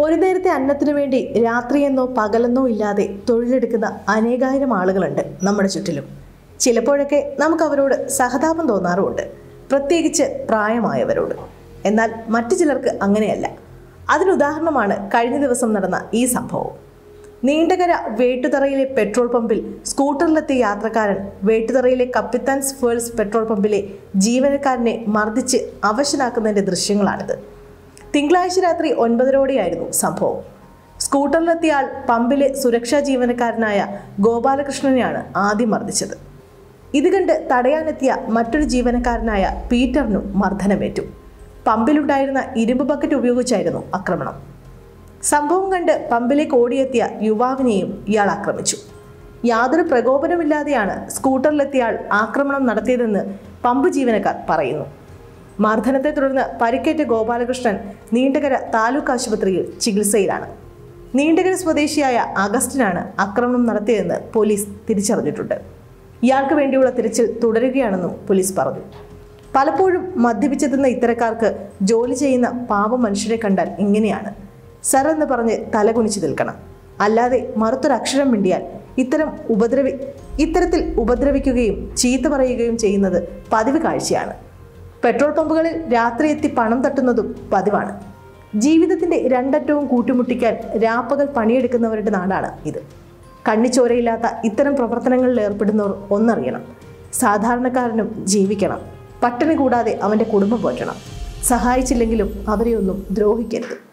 ഒരു നേരത്തെ അന്നത്തിനു വേണ്ടി രാത്രിയെന്നോ പകലെന്നോ ഇല്ലാതെ തൊഴിലെടുക്കുന്ന അനേകായിരം ആളുകളുണ്ട് നമ്മുടെ ചുറ്റിലും ചിലപ്പോഴൊക്കെ നമുക്ക് അവരോട് സഹതാപം തോന്നാറുമുണ്ട് പ്രത്യേകിച്ച് പ്രായമായവരോട് എന്നാൽ മറ്റു ചിലർക്ക് അങ്ങനെയല്ല അതിനുദാഹരണമാണ് കഴിഞ്ഞ ദിവസം നടന്ന ഈ സംഭവം നീണ്ടകര വേട്ടുതറയിലെ പെട്രോൾ പമ്പിൽ സ്കൂട്ടറിലെത്തിയ യാത്രക്കാരൻ വേട്ടുതറയിലെ കപ്പിത്താൻസ് ഫേൾസ് പെട്രോൾ പമ്പിലെ ജീവനക്കാരനെ മർദ്ദിച്ച് അവശനാക്കുന്നതിന്റെ ദൃശ്യങ്ങളാണിത് തിങ്കളാഴ്ച രാത്രി ഒൻപതരോടെയായിരുന്നു സംഭവം സ്കൂട്ടറിലെത്തിയ ആൾ പമ്പിലെ സുരക്ഷാ ജീവനക്കാരനായ ഗോപാലകൃഷ്ണനെയാണ് ആദ്യം മർദ്ദിച്ചത് ഇത് കണ്ട് തടയാനെത്തിയ മറ്റൊരു ജീവനക്കാരനായ പീറ്ററിനും മർദ്ദനമേറ്റു പമ്പിലുണ്ടായിരുന്ന ഇരുമ്പ് ബക്കറ്റ് ഉപയോഗിച്ചായിരുന്നു ആക്രമണം സംഭവം കണ്ട് പമ്പിലേക്ക് ഓടിയെത്തിയ യുവാവിനെയും ഇയാൾ ആക്രമിച്ചു യാതൊരു പ്രകോപനമില്ലാതെയാണ് സ്കൂട്ടറിലെത്തിയ ആൾ ആക്രമണം നടത്തിയതെന്ന് പമ്പ് ജീവനക്കാർ പറയുന്നു മർദ്ദനത്തെ തുടർന്ന് പരിക്കേറ്റ ഗോപാലകൃഷ്ണൻ നീണ്ടകര താലൂക്ക് ആശുപത്രിയിൽ ചികിത്സയിലാണ് നീണ്ടകര സ്വദേശിയായ അഗസ്റ്റിനാണ് ആക്രമണം നടത്തിയതെന്ന് പോലീസ് തിരിച്ചറിഞ്ഞിട്ടുണ്ട് ഇയാൾക്ക് വേണ്ടിയുള്ള തിരച്ചിൽ തുടരുകയാണെന്നും പോലീസ് പറഞ്ഞു പലപ്പോഴും മദ്യപിച്ചെത്തുന്ന ഇത്തരക്കാർക്ക് ജോലി ചെയ്യുന്ന പാവ മനുഷ്യരെ കണ്ടാൽ ഇങ്ങനെയാണ് സർ എന്ന് പറഞ്ഞ് തലകുനിച്ച് നിൽക്കണം അല്ലാതെ മറുത്തൊരക്ഷരം മിണ്ടിയാൽ ഇത്തരം ഉപദ്രവി ഇത്തരത്തിൽ ഉപദ്രവിക്കുകയും ചീത്ത പറയുകയും ചെയ്യുന്നത് പതിവ് കാഴ്ചയാണ് പെട്രോൾ പമ്പുകളിൽ രാത്രി എത്തി പണം തട്ടുന്നതും പതിവാണ് ജീവിതത്തിന്റെ രണ്ടറ്റവും കൂട്ടിമുട്ടിക്കാൻ രാപ്പകൽ പണിയെടുക്കുന്നവരുടെ നാടാണ് ഇത് കണ്ണിച്ചോരയില്ലാത്ത ഇത്തരം പ്രവർത്തനങ്ങളിൽ ഏർപ്പെടുന്നവർ ഒന്നറിയണം സാധാരണക്കാരനും ജീവിക്കണം പട്ടിണി കൂടാതെ അവൻ്റെ കുടുംബം പോറ്റണം സഹായിച്ചില്ലെങ്കിലും അവരെയൊന്നും ദ്രോഹിക്കരുത്